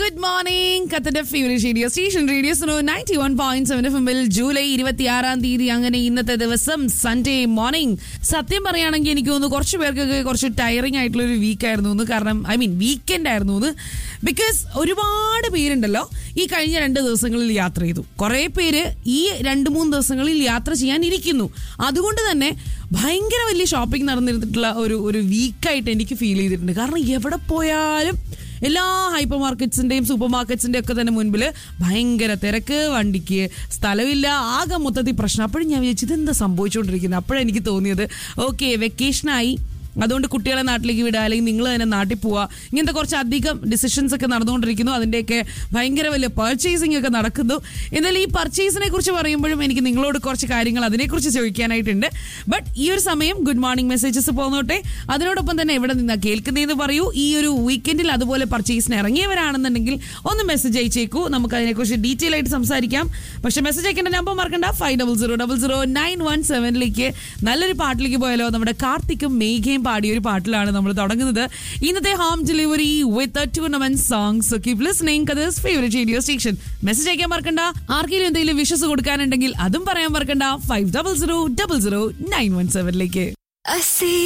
good morning കത്തിന്റെ favourite radio station radio Suno ninety one point seven F എമ്മിൽ July ഇരുപത്തി ആറാം തീയതി അങ്ങനെ ഇന്നത്തെ ദിവസം സൺഡേ മോർണിംഗ് സത്യം പറയുകയാണെങ്കിൽ എനിക്ക് തോന്നുന്നു കുറച്ച് പേർക്കൊക്കെ കുറച്ച് ടയറിംഗ് ആയിട്ടുള്ള ഒരു വീക്ക് ആയിരുന്നു എന്ന് കാരണം ഐ മീൻ വീക്കെൻഡ് ആയിരുന്നു എന്ന് ബിക്കോസ് ഒരുപാട് പേരുണ്ടല്ലോ ഈ കഴിഞ്ഞ രണ്ട് ദിവസങ്ങളിൽ യാത്ര ചെയ്തു കുറേ പേര് ഈ രണ്ട് മൂന്ന് ദിവസങ്ങളിൽ യാത്ര ചെയ്യാൻ ഇരിക്കുന്നു അതുകൊണ്ട് തന്നെ ഭയങ്കര വലിയ ഷോപ്പിംഗ് നടന്നിരുന്നിട്ടുള്ള ഒരു ഒരു വീക്കായിട്ട് എനിക്ക് ഫീൽ ചെയ്തിട്ടുണ്ട് കാരണം എവിടെ പോയാലും എല്ലാ ഹൈപ്പർ മാർക്കറ്റ്സിന്റെയും സൂപ്പർ മാർക്കറ്റ്സിന്റെ ഒക്കെ തന്നെ മുൻപിൽ ഭയങ്കര തിരക്ക് വണ്ടിക്ക് സ്ഥലമില്ല ആകെ മൊത്തത്തിൽ പ്രശ്നം അപ്പോഴും ഞാൻ വിചാരിച്ചു ഇതെന്താ സംഭവിച്ചുകൊണ്ടിരിക്കുന്നത് അപ്പോഴെനിക്ക് തോന്നിയത് ഓക്കെ വെക്കേഷനായി അതുകൊണ്ട് കുട്ടികളെ നാട്ടിലേക്ക് വിടുക അല്ലെങ്കിൽ നിങ്ങൾ തന്നെ നാട്ടിൽ പോവുക ഇങ്ങനത്തെ കുറച്ച് അധികം ഡിസിഷൻസ് ഒക്കെ നടന്നുകൊണ്ടിരിക്കുന്നു അതിൻ്റെയൊക്കെ ഭയങ്കര വലിയ പർച്ചേസിംഗ് ഒക്കെ നടക്കുന്നു എന്നാൽ ഈ പർച്ചേസിനെ കുറിച്ച് പറയുമ്പോഴും എനിക്ക് നിങ്ങളോട് കുറച്ച് കാര്യങ്ങൾ അതിനെക്കുറിച്ച് ചോദിക്കാനായിട്ടുണ്ട് ബട്ട് ഈ ഒരു സമയം ഗുഡ് മോർണിംഗ് മെസ്സേജസ് പോന്നോട്ടെ അതിനോടൊപ്പം തന്നെ എവിടെ നിന്നാ കേൾക്കുന്നതെന്ന് പറയൂ ഈ ഒരു വീക്കെൻഡിൽ അതുപോലെ പർച്ചേസിന് ഇറങ്ങിയവരാണെന്നുണ്ടെങ്കിൽ ഒന്ന് മെസ്സേജ് അയച്ചേക്കൂ നമുക്ക് അതിനെക്കുറിച്ച് ഡീറ്റെയിൽ ആയിട്ട് സംസാരിക്കാം പക്ഷെ മെസ്സേജ് അയക്കേണ്ട നമ്പർ മറക്കണ്ട five double zero double zero nine one സെവനിലേക്ക് നല്ലൊരു പാട്ടിലേക്ക് പോയാലോ നമ്മുടെ കാർത്തിക്കും മേഘയും പാടിയ ഒരു പാട്ടിലാണ് നമ്മൾ തുടങ്ങുന്നത് ഇന്നത്തെ home delivery with tournament songs keep listening കദേഴ്സ് ഫേവറേറ്റ് റേഡിയോ സ്റ്റേഷൻ മെസ്സേജ് അയക്കാൻ മറക്കണ്ട ആർക്കെങ്കിലും എന്തെങ്കിലും വിഷസ് കൊടുക്കാനുണ്ടെങ്കിൽ അതും പറയാൻ മറക്കണ്ട five double zero double zero nine one സെവനിലേക്ക് I see